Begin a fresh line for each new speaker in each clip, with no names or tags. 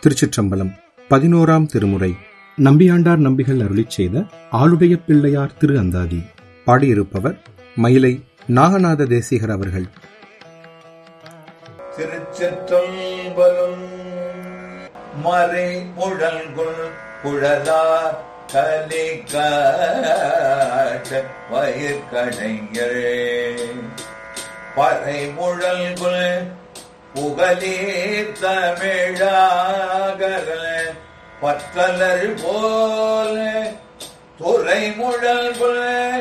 திருச்சிற்றம்பலம் பதினோராம் திருமுறை நம்பியாண்டார் நம்பிகள் அருளிச் செய்த ஆளுடைய பிள்ளையார் திரு அந்தாதி பாடியிருப்பவர் மயிலை நாகநாத தேசிகர் அவர்கள்
திருச்சிற்றம்பலம் மறை முழல்குள் குழலார் கலி காட்ட வயிற்கடைஞர் பறை முழல்குள் புகழே தமிழாகர பற்றலர் போல துறை முழல்குள்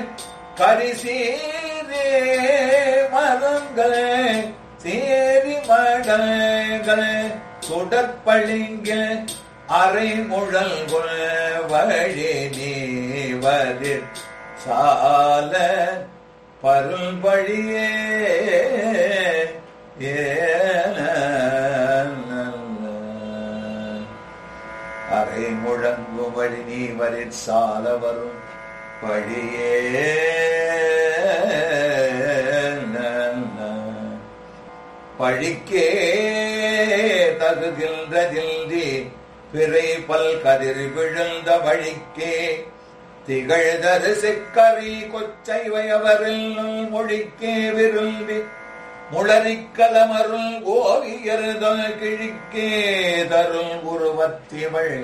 கரிசீரே மரங்கள் சேரி மடங்கள் சுடற்பளிங்க அரை முழல் வழி நீவரில் சால பருள் வழியே அரை முழங்கு வழி நீவரில் சால வரும் வழியே பழிக்கே தகுகின்றதில்தி பிறை பல் கதிர் விழுந்த வழிக்கே திகழ்தரு செக்கரி கொச்சை வயவரில் மொழிக்கே விரும்பி முளரிக்கலமருள் ஓவியறுதல் கிழிக்கே தருள் உருவத்திவள்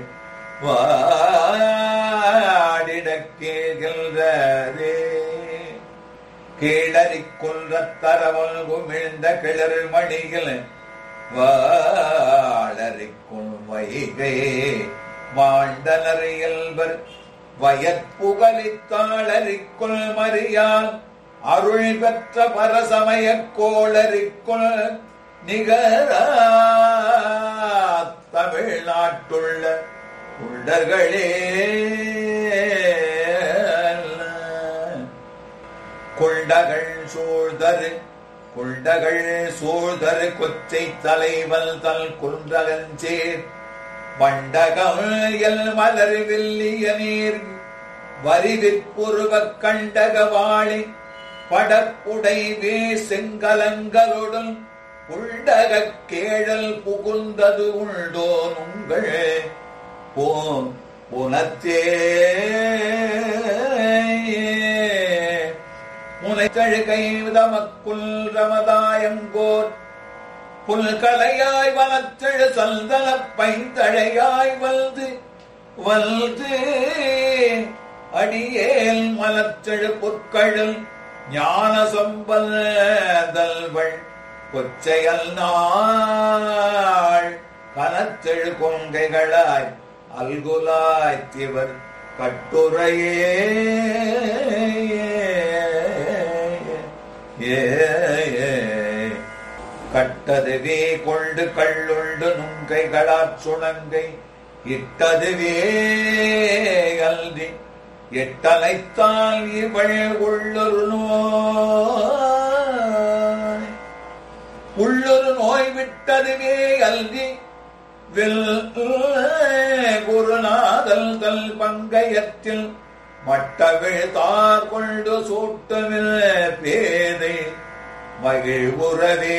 வாடிடக் கேள்கின்றதே கீழறிக் குன்றத் தரவல் குமிழ்ந்த கிளறு மணிகள் வாழறிக்குள் வைகை மாண்டனர் இயல்பர் வயற்புகலித்தாளறிக்குள் மறியால் அருள் பெற்ற பரசமய கோளறிக்குள் நிகரா தமிழ்நாட்டுள்ள உள்ளர்களே கொண்டகள் சூழ்தரு கொண்டகள் சூழ்தரு கொச்சை தலைவல் தல் குன்றகஞ்சேர் வண்டகல் மலர் வில்லிய நீர் வரிவிற்புருவ கண்டகவாளி படப்புடை வே செங்கலங்களுடன் உண்டக கேழல் புகுந்தது உள்தோன் உங்கள் போ புனத்தே முனைத்தழுகை தமக்குள் ரமதாயங்கோர் புல்கலையாய் வனத்தெழு சந்தன பைந்தழையாய் வந்து வந்து அடியேல் மலத்தெழு பொற்கழல் ஞான சம்பல்வள் கொச்சையல் நாள் கனத்தெழு கொங்கைகளாய் அல்குலாய் திவர் கட்டுரையே கட்டதுவே கொண்டு கள்ளுண்டு நுங்கைகளாற் சுணங்கை இட்டதுவே அல்தி எட்டலைத்தால் இவள் உள்ளொரு நோய் உள்ளொரு நோய் விட்டதுவே அல்தி வில் குருநாதல் தல் பங்கயத்தில் மட்டவிழ் தார் கொண்டு சூட்டுமில் பேதை மகிழ்வுறவே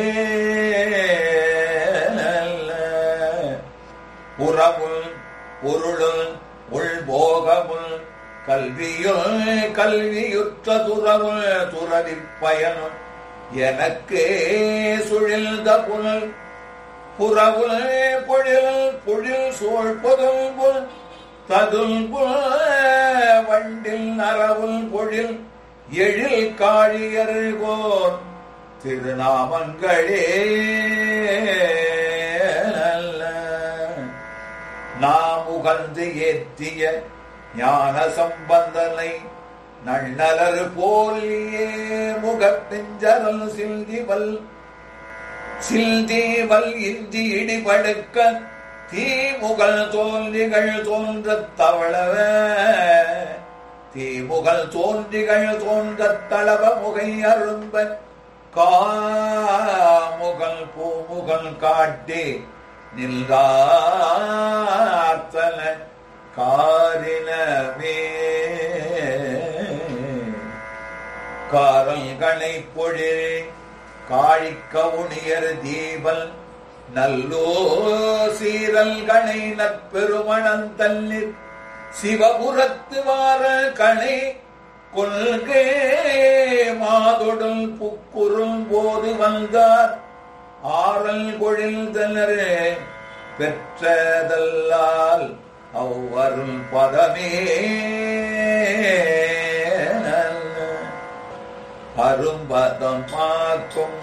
புறமுள் பொருளும் உள்போகமுள் கல்வியுள் கல்வியுற்ற துறவுள் துறவி பயனும் எனக்கே சுழில்த புனல் புறவுள் பொழில் பொழில் சூழ் பொதும்புல் ததும்புல் வண்டில் நரவுள் பொழில் எழில் காழியர்கோர் திருநாமங்களே நாம் உகந்து ஏத்திய ஞான சம்பந்தனை நன்னலர் போலியே முகப்பிஞ்சரல் சில்திவல் சில்தீவல் இந்தி இடிபடுக்க தீமுகல் தோல்விகள் தோன்றத் தவளவ தீமுகல் தோன்றிகள் தோன்றத் தளவ முகை அரும்ப காமுகல் பூமுகல் காட்டி நின்றார்த்தன காரினமே காரல் கணை பொழில் காழிக்க உணியர் தீபல் நல்லோ சீரல்கணை நற்பெருமணம் தன்னில் சிவபுரத்து வார கணை கொள்கே மாதொடல் புக்குறும் போது வந்தார் ஆறல் கொழில்தனரே பெற்றதல்லால் அவ்வருள் பதமே அரும்பதம் மாக்கும்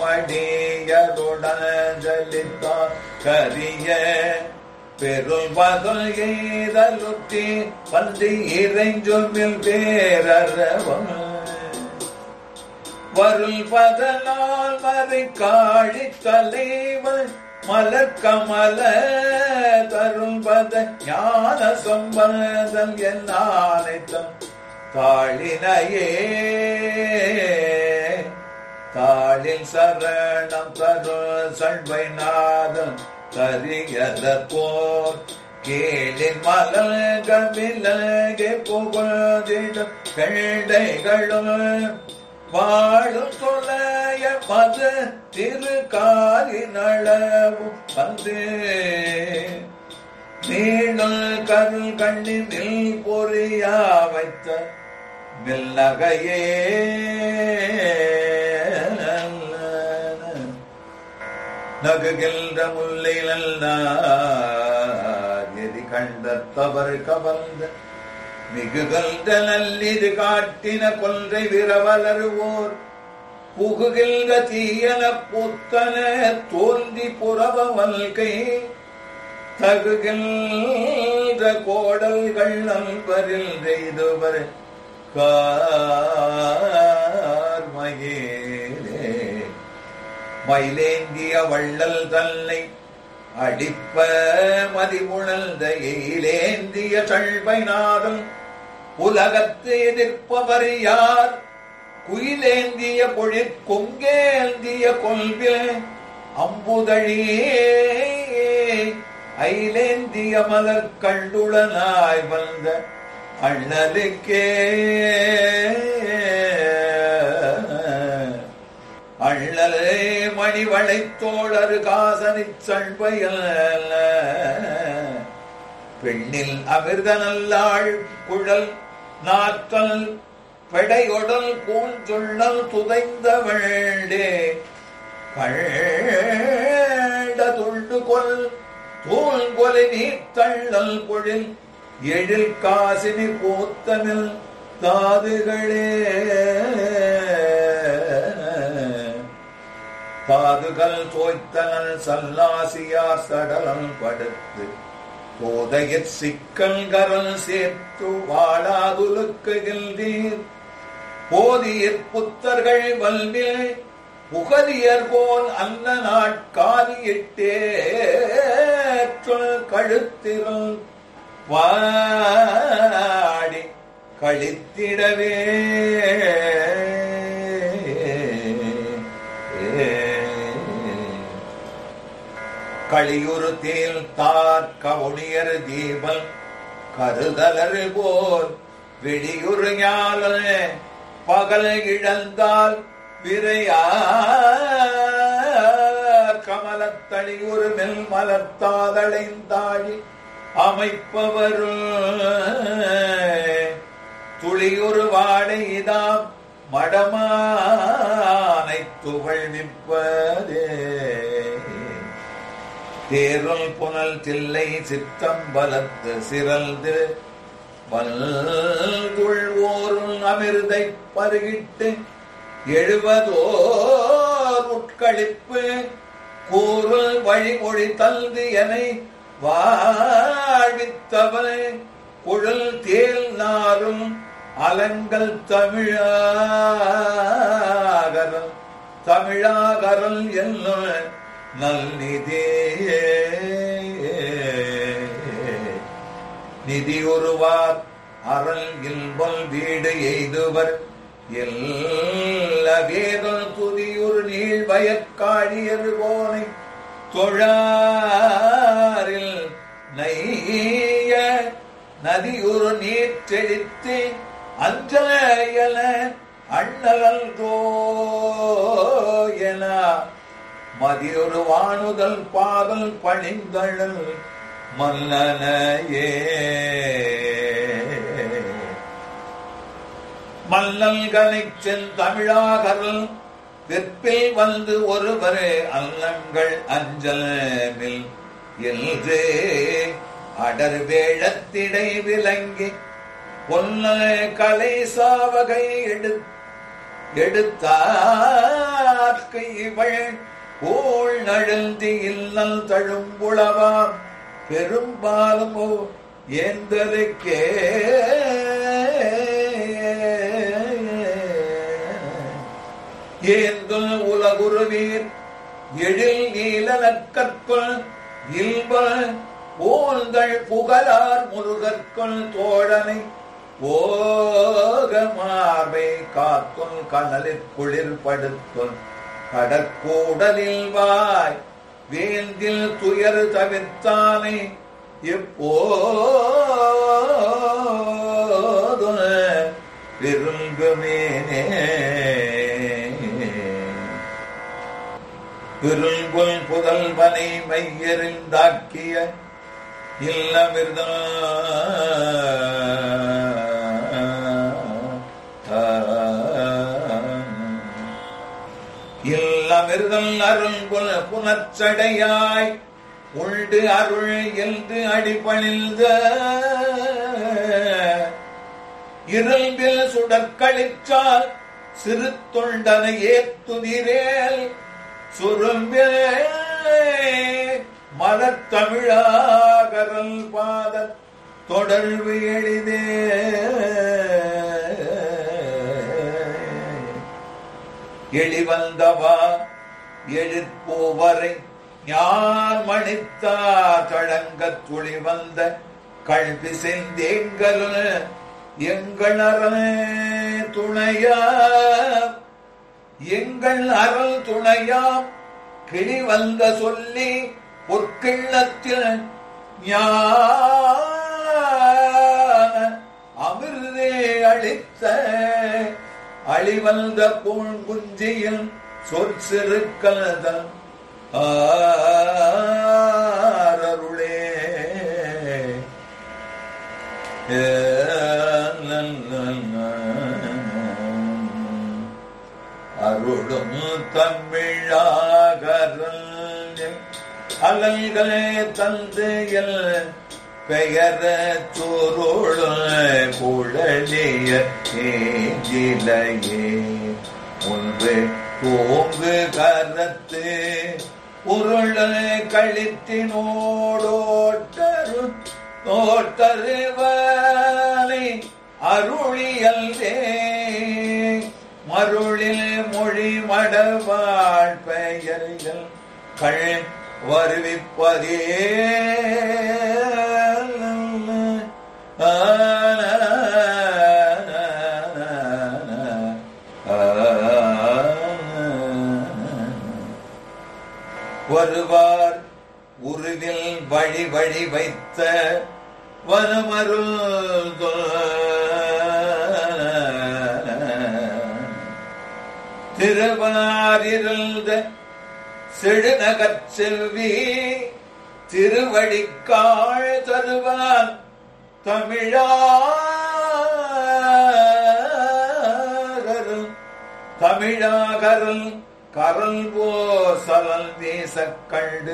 அடியருடலித்தான் கரிய பெரும்பதம் எய்தலுத்தி வந்து இறைஞ்சொல்மில் பேரறவம் வருள் பதனால் மறை காழி தலைவன் மலர்கமல தருள் பத ஞான சம்பந்தம் என் ஆனைத்தம் தாளினையே தாளில் சரணம் தருள் சண்பை நாதம் தரியத போர் கேளின் மலர்கள் விலகே புகழ்ந்திடும் கண்டைகளும் வாழும் தொலைய மத திருக்காரினளவும் வந்து நீளல் கருள் கண்ணினில் பொறியா வைத்த மில்லகையே நகுகின்ற முல்லையில் எதி கண்ட தவறு கவர்ந்த மிகுகல்த நல்லிது காட்டின கொன்றை விரவலருவோர் புகுகின்ற தீயன புத்தன தோன்றி புறவ வல்கை தகுகின்ற கோடல்கள் நண்பரில் செய்துவர் கார்மகேரே மயிலேந்திய வள்ளல் தன்னை அடிப்ப மதிமுழந்த எயிலேந்திய சழ்பைநாதன் உலகத்து எதிர்ப்பவர் யார் குயிலேந்திய பொழிற் கொங்கேந்திய கொள்வில் அம்புதழியே ஐலேந்திய மலர் கண்டுளனாய் வந்த அண்ணலுக்கே அள்ளலே மணிவளை தோழரு காசனிச் சண்பையல் பெண்ணில் அமிர்த நல்லாள் குழல் நாத்தல் பெடையொடல் பூஞ்சொள்ளல் துதைந்த வேண்டே கண்ட துண்டு கொல் தூள் கொலை நீத்தள்ளல் பொழில் எழில் காசினி பூத்தமில் தாதுகளே தாதுகள் தோய்த்தனல் சல்லாசியார் சடலம் படுத்து போதையற் சிக்கல் கரல் சேர்த்து வாழாதுலுக்குகின்றீர் போதியற் புத்தர்கள் வல்வில் புகலியர் போல் அந்த நாட்காலியிட்டே கழுத்திரும் வாடி கழித்திடவே களியுறு தேல் தார் கவுனியர் தீபல் கருதலரு போல் வெடியுறு ஞால பகல் இழந்தால் விரையார் கமலத்தளியுறு மெல் மலர்த்தாதளைந்தாழி அமைப்பவரும் துளியுறு வாடை இதாம் மடமானை துவள் நிற்பதே தேருள் புனல் தில்லை சித்தம் பலத்து சிறல்து வல்குள்வோருள் அமிர்தை பருகிட்டு எழுவதோர் உட்களிப்பு கூறுல் வழிமொழி தல்து என வாழ்வித்தவனை குழல் தேல் நாரும் அலங்கள் தமிழாகரல் தமிழாகரல் என்னும் நல்நிதியே நிதியொருவார் அறல் இல்வல் வீடு எய்துவர் எல்ல வேதல் துதியுறு நீள் வயற்காழியர் போனை தொழாரில் நெய்ய நதியுறு நீர் தெளித்து அஞ்சல அண்ணலல் என மதியொரு வானுதல் பாதல் பணிந்தழல் மல்லனையே மல்லல்களைச் செல் தமிழாகரல் வெப்பில் வந்து ஒருவரே அல்லங்கள் அஞ்சலமில் என்று அடர் வேழத்திடை விளங்கி பொன்ன கலை சாவகை எடு எடுத்தார்க்கு இவள் போல் நழுந்தி இல்லல் தழும்புளவாம் பெரும்பாலுமோ ஏந்தருக்கே ஏந்தும் உலகுருவீர் எழில் நீலனற்கற்குள் இல்ப போந்தள் புகழார் முருகற்குள் தோழனை ஓக மார்பை காத்துன் கனலிற் குளிர்படுத்துன் கடற்கூடலில் வாய் வேந்தில் துயர் தவிர்த்தானே எப்போது விரும்புமேனே விருங்குல் புதல்வனை மையறிந்தாக்கிய இல்லமிர்த இல்லமிர்தல் அருள்குல் புனச்சடையாய் உண்டு அருள் என்று அடிபணிந்த இரும்பில் சுடற்களிச்சால் சிறு தொண்டனை ஏத்துதிரேல் சுரும்பில் மலத்தமிழாகரல் பாத தொடர்பு எளிதே எளிவந்தவா எழிற்போவரை ஞான் மணித்தார் தழங்கத் துளி வந்த கல்வி செந்தேங்கல் எங்கள் அரண் துணையா எங்கள் அருள் துணையாம் கிளி வந்த சொல்லி பொற்கிள்ளத்தில் ஞான அமிர்தே அளித்த அழிவந்த பூங்குஞ்சியில் சொற்சிறுக்கல்தன் ஆரருளே அருளும் தமிழாகரல் அலல்களே தந்தையல் பெயர சோரோழ குழலிய ஏஞ்சிலையே ஒன்று தோங்கு கரத்து உருள கழித்தினோடோட்டரு தோட்டருவலை அருளியல்தே மருளில் மொழி மடவாழ் பெயர்கள் கள் வருவிப்பதே வருவார் உருவில் வழி வழி வைத்த வனமருள் திருவாரிருந்த செழுநகச் செல்வி திருவடிக்காள் தருவான் தமிழாகரல் தமிழாகரல் கரல் போ சலல் வீசக் கண்டு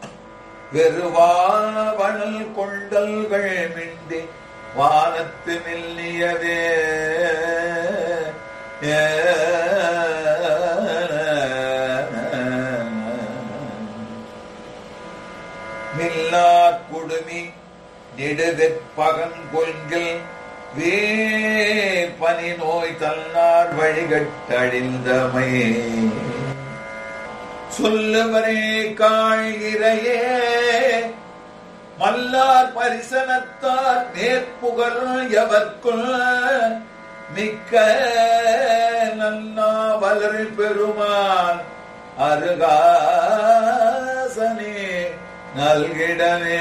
வெறுவாவணல் கொண்டல்கள் மிண்டி வானத்து மில்லியவே மில்லாக் குடுமி நெடுவெற்பகன் கொள்கில் வே பனி நோய் தன்னார் வழிகட்டழிந்தமை சொல்லுவரே காழ்கிறையே மல்லார் பரிசனத்தார் மேற்புகழ் எவர்க்குள் மிக்க நன்னாவலர் பெருமான் அருகாசனே நல்கிடமே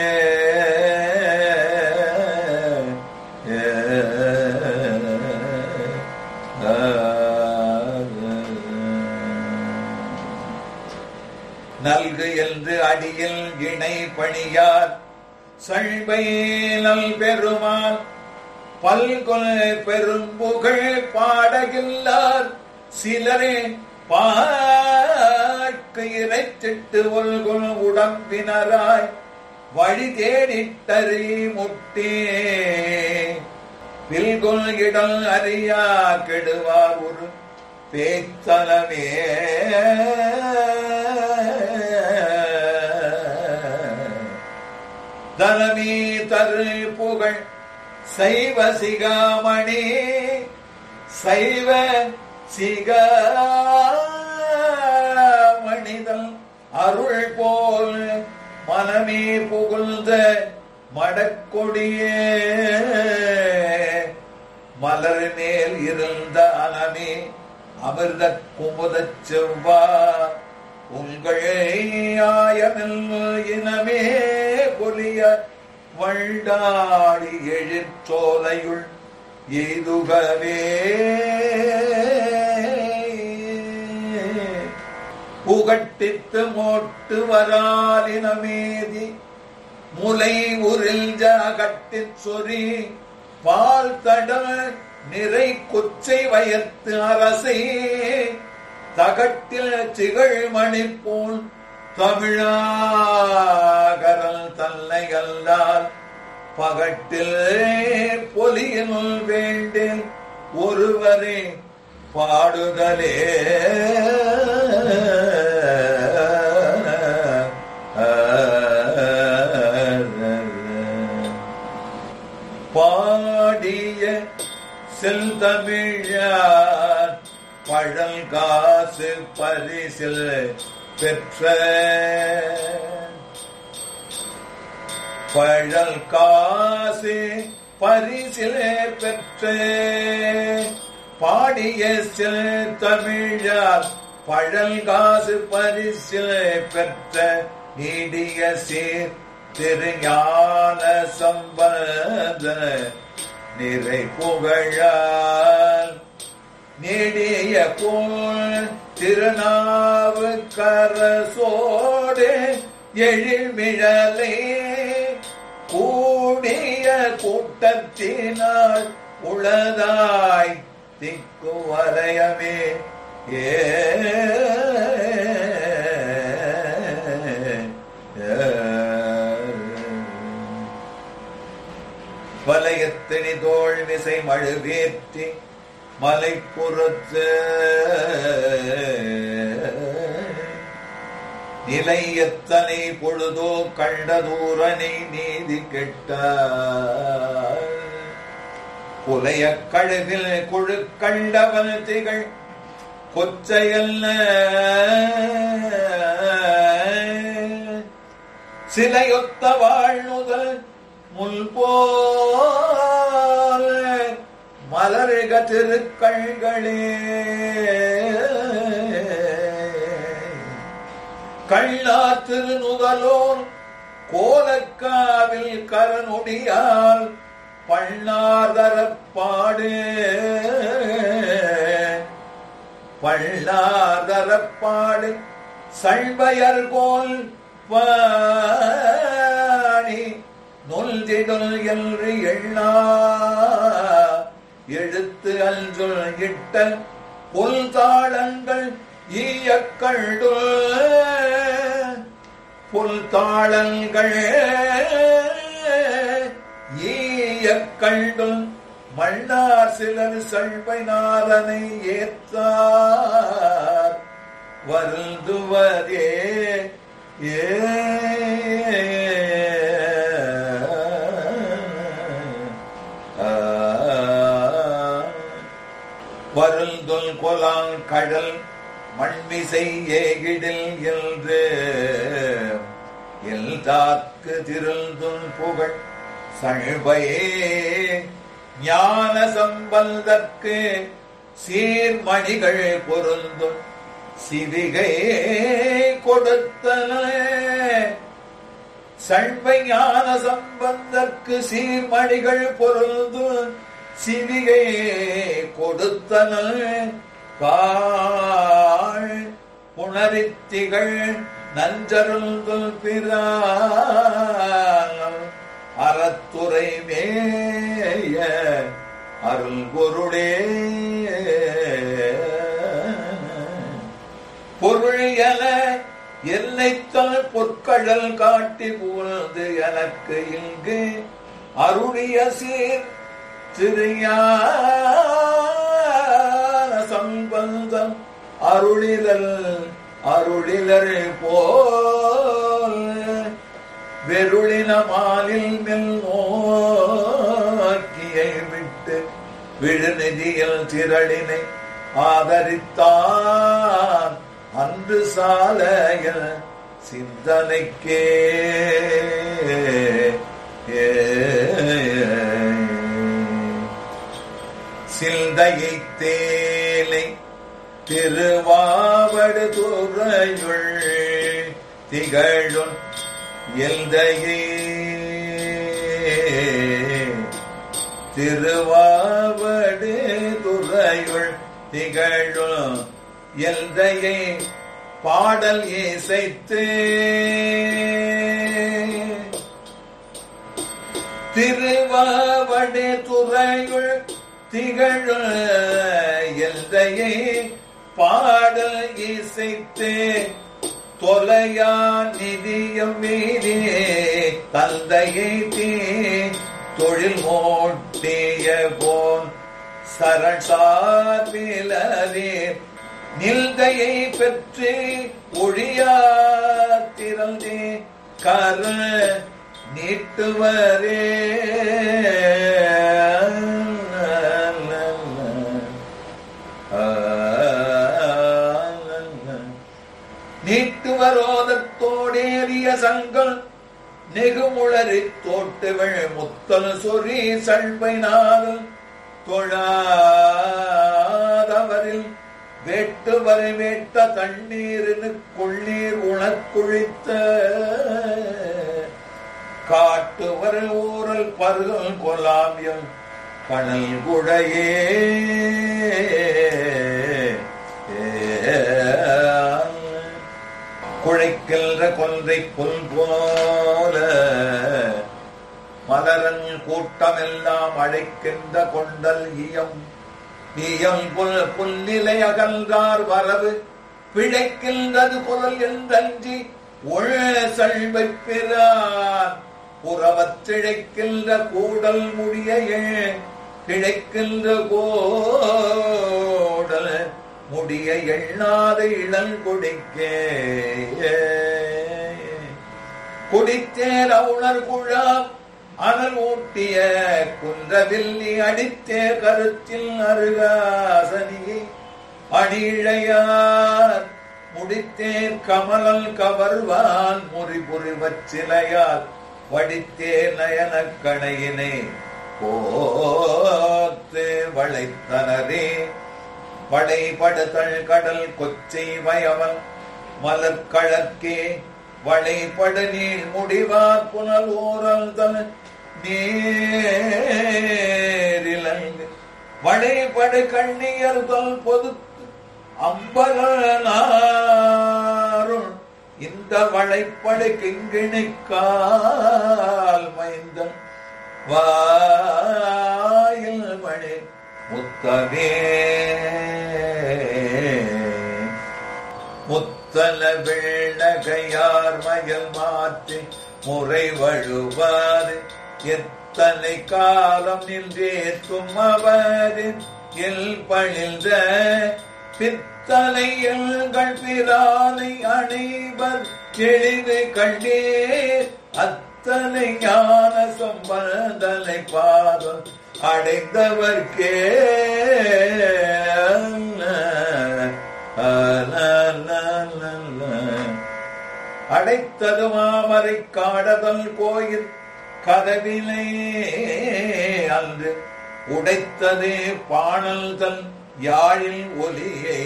அடியில் இணை பணியார் சழ்பை நல் பெருமான் பல்கொல் பெரும்புகழ் பாடகில்லார் சிலரே பார்க்க இறைச்சிட்டு ஒல்குல் உடம்பினராய் வழி தேடிட்டறி முட்டே பில்கொல் இடல் அறியா கெடுவார் ஒரு பேத்தலமே தனமே தரு புகழ் சைவ சிகாமணி சைவ சிகாமணிதல் அருள் போல் மனமே புகழ்ந்த மடக்கொடியே மலர் மேல் இருந்த அலமே அமிர்த குமுதச் செவ்வா உங்கள் ஆயமில் இனமே பொலிய வண்டாடி எழிற்சோலையுள் எய்துகவே புகட்டித்து மோட்டு வராலினமேதி முலை உரில் ஜகட்டிற் சொறி பால் கடல் நிறை கொச்சை வயத்து அரசே தகட்டில் திகழ் மணி போல் தமிழாகரல் தன்னை அல்லால் பகட்டில் பொலியினுள் வேண்டேன் ஒருவரே பாடுதலே பாடிய செல்தமிழார் பழல் காசு பரிசில் பெற்ற பழல் காசு பரிசில் பெற்ற பாடிய செல் தமிழார் பழல் காசு பரிசில் பெற்ற நீடிய சீர் திருஞான சம்பந்த நிறை புகழால் நெடிய போல் திருநாவுக்கரசோடு எழில்மிழலை கூடிய கூட்டத்தினால் உளதாய் திக்கு வரையமே ஏ வலயத்தினி தோல் விசை மழுவேற்றி மலை புறத்து நிலை எத்தனை பொழுதோ கண்டதூரனை நீதி கெட்டார் புலைய கழுவில் குழு கண்டவன் திகழ் கொச்சையல்ல சிலையொத்த வாழ்நுதல் முல் போல மலருக திருக்கண்களே கள்ளார் திருநுதலோர் கோலக்காவில் கரனுடியால் பள்ளாதரப்பாடு பள்ளாதரப்பாடு சழ்பயர் போல் பாடி நொல்திடல் என்று எண்ணா எழுத்து அல்சொல் இட்ட பொல் தாளங்கள் ஈயக்கண்டு புல் தாளங்கள் ஈயக்கண்டு மன்னார் சிலர் சழ்பை நாதனை ஏத்தார் வருந்துவதே ஏ வருந்துல் கொலாங் கடல் மண்மிசை ஏகிடில் என்று எல்தாக்கு திருந்தும் புகழ் சழ்பையே ஞான சம்பந்தற்கு சீர்மணிகள் பொருந்தும் சிவிகை கொடுத்தன சழ்பை ஞான சம்பந்தற்கு சீர்மணிகள் பொருந்தும் சிவிகை கொடுத்தன காள் புணரித்திகள் நஞ்சருள் பிறா அறத்துறை மேய அருள் பொருளே பொருள் என எல்லைத்தால் பொற்கடல் காட்டி புகழ்ந்து எனக்கு இங்கு அருளிய சீர் திருஞான சம்பந்தம் அருளிதல் அருளிலர் போல் வெருளின மாலில் மெல் நோக்கியை விட்டு விழுநிதியில் திரளினை ஆதரித்தான் அன்று சாலையில் சிந்தனைக்கே சிந்தையை தேலை திருவாவடு துறையுள் திகழும் எல்தையே திருவாவடு துறையுள் திகழும் எல்தையை பாடல் இசைத்து திருவாவடு துறையுள் திகழ எல்தையை பாடல் இசைத்து தொலையா நிதியம் மீதே தந்தையை தீ தொழில் மோட்டிய போன் சரண் சார்பிலரே நில்தையை பெற்று ஒழியா திறந்தே கர நீட்டுவரே நீட்டுவரோதத்தோடேறிய சங்கள் நெகுமுளறி தோட்டுவள் முத்தல் சொறி சழ்பைனால் தொழாதவரில் வேட்டுவரை வேட்ட தண்ணீரினு கொள்ளீர் உணக்குழித்த காட்டுவர் ஊரல் பருகல் கொலாமியம் கணல் குழையே குழைக்கின்ற கொன்றை புல் போல மலரன் கூட்டமெல்லாம் அழைக்கின்ற கொண்டல் ஈயம் ஈயம் புல் புல்நிலை அகன்றார் வரவு பிழைக்கின்றது குரல் என்றஞ்சி ஒழ சழ்வை பிறார் புறவத்திழைக்கின்ற கூடல் முடிய கிழைக்கின்ற கோடல் முடிய எண்ணாத இளல் குடிக்கே குடித்தேர் அவுணர் குழாம் அனல் ஊட்டிய குன்றவில்லி அடித்தே கருத்தில் அருகாசனியை அணிழையார் முடித்தேர் கமலல் கவர்வான் முறி புரிவச்சிலையால் வடித்தே நயனக் கணையினை போத்து வளைத்தனரே வளைபடுதல் கடல் கொச்சை வயவன் மலர்கழற்கே வளைபடு நீள் முடிவார் புனல் ஓரல் தன் நேரிலங்கு வளைபடு கண்ணியர்தல் பொதுத்து அம்பலனாருள் இந்த வளைப்படு கிங்கிணிக்கால் மைந்தன் வாயில் மணி முத்தமே முத்தல வெள்ளகையார் மயல் மாற்றி முறை வழுவாது எத்தனை காலம் நின்றேற்றும் அவரின் எல் பழிந்த பித்தனை எங்கள் பிரானை அணைவர் எளிது கண்டே அத்தனை ஞான சம்பந்தனை பாதம் அடைந்தவர்க்கே அடைத்தது மாமரை காடதல் கோயில் கதவிலே அன்று உடைத்தது பாணல் தன் யாழில் ஒலியே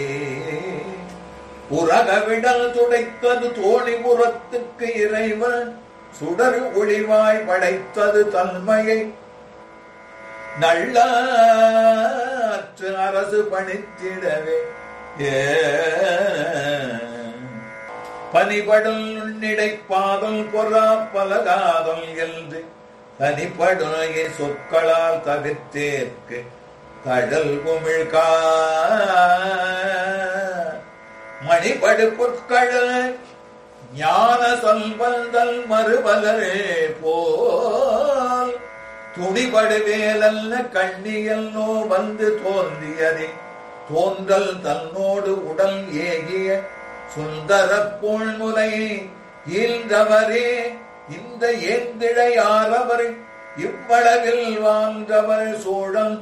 உரகவிடல் துடைத்தது தோணிபுறத்துக்கு இறைவன் சுடர் ஒளிவாய் படைத்தது தன்மையை நல்லாற்று அரசு பணித்திடவே ஏ பனிபடல் நுண்ணிடை பாதல் பொறா பலகாதல் என்று தனிப்படுகைய சொற்களால் தவிர்த்தேற்கு தடல் குமிழ்கா மணிபடு பொற்கழல் ஞான சொல்வந்தல் மறுபலரே போல் துணிபடு வேலல்ல கண்ணியல்லோ வந்து தோன்றியதே தோன்றல் தன்னோடு உடல் ஏகிய சுந்தர போழ்முலை ஈழ்ந்தவரே இந்த ஏந்திழையாரவர் இவ்வளவில் வாழ்ந்தவர் சோழன்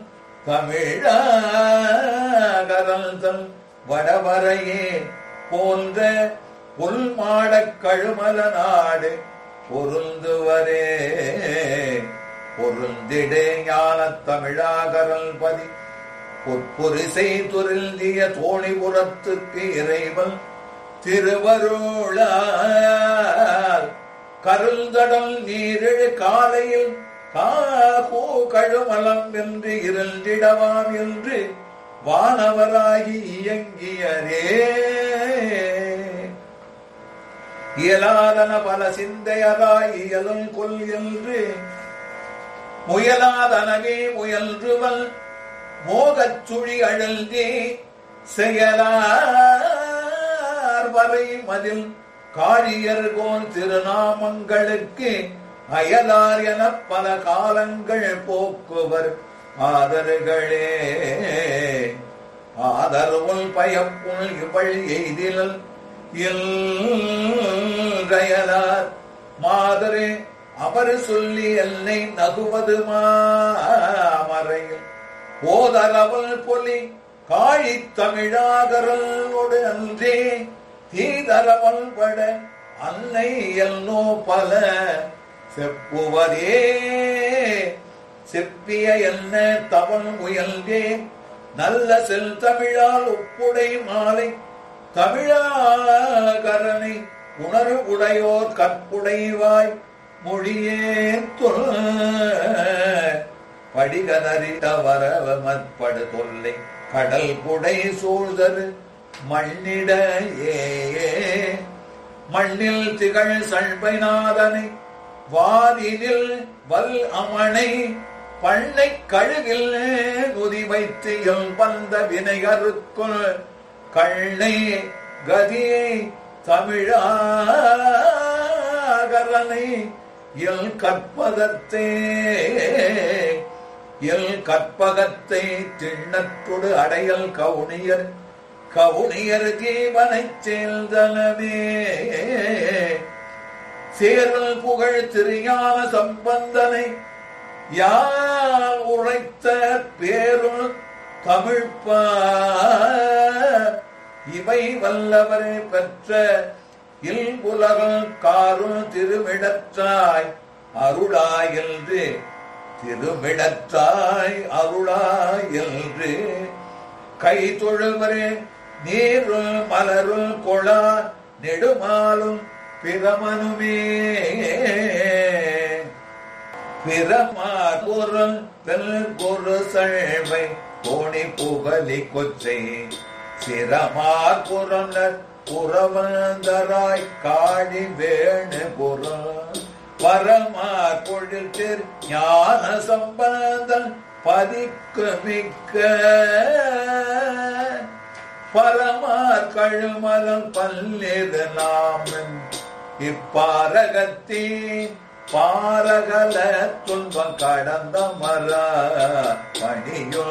தமிழகரல் தன் வடவரையே போன்ற புல்மாடக் கழுமல நாடு பொருந்துவரே பொருந்திடே ஞானத் தமிழாகரல் பதி பொற்புரிசை துரில்திய தோணிபுரத்துக்கு இறைவன் திருவருளால் கருந்தடல் நீரிழு காலையில் காகோ கழுமலம் என்று இருந்திடவாம் என்று வானவராகி இயங்கியரே இயலாதன பல சிந்தையராய் இயலும் கொல் என்று முயலாதனவே முயல்றுவல் மோகச் சுழி அழல்தே செயலார் வரை மதில் காழியர்கோன் திருநாமங்களுக்கு அயலார் என பல காலங்கள் போக்குவர் ஆதர்களே ஆதரவுள் பயப்புள் இவள் எய்திலல் இல்கயலார் மாதரே அவர் சொல்லி என்னை நகுவது மாமறையில் ஓதரவல் பொலி காழி தமிழாகரோடு அன்றே தீதரவல் பட அன்னை எல்னோ பல செப்புவதே செப்பிய என்ன தவன் முயல்கே நல்ல செல் தமிழால் ஒப்புடை மாலை தமிழாகரனை உணர்வு உடையோர் கற்புடைவாய் மொழியே படிகனறிட வரவ மற்படு தொல்லை கடல் குடை சூழ்தரு மண்ணிட ஏ மண்ணில் திகழ் சண்பைநாதனை வாதினில் வல் அமனை பண்ணை கழுகில் நுதி வைத்து எல் வந்த வினைகருக்குள் கண்ணை கதியை தமிழாகரனை எல் கற்பதத்தே எல் கற்பகத்தை திண்ணத்தொடு அடையல் கவுனியர் கவுனியர் ஜீவனைச் சேர்ந்தனமே சேரல் புகழ் திருஞான சம்பந்தனை யார் உரைத்த பேருள் தமிழ்ப்பா இவை வல்லவரை பெற்ற இல்புலகல் காருள் திருமிடற்றாய் அருளாய் என்று திருமிடற்றாய் அருளாய் என்று கை தொழுவரே நீருள் மலருள் கொளா நெடுமாலும் பிரமனுமே பிரமார் குரல் பெல் குரு சழ்வை கோணி புகலி கொச்சை சிரமார் புறனர் புறவந்தராய் காடி வேணு புறம் வரமார் பொழில் திரு ஞான சம்பந்தன் பதிக்கு மிக்க பரமார் கழுமலம் பல்லிரு நாமன் இப்பாரகத்தே பாரகல துன்பம் கடந்த மர பணியோ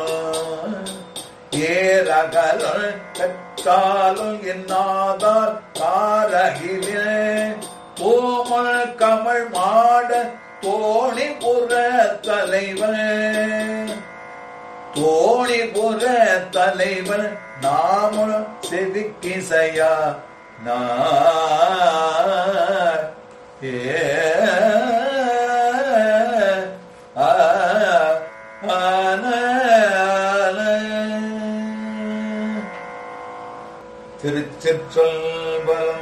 ஏரகல் கற்றாலும் என்னாதால் காரகிலே கோமல் கமல் மாட தோணி புற தலைவன் தோணிபுர தலைவன் நாம செவிக்கிசையா நார் ஏ ஆ, ஆன, ஆன. திருச்சிற்றம்பலம்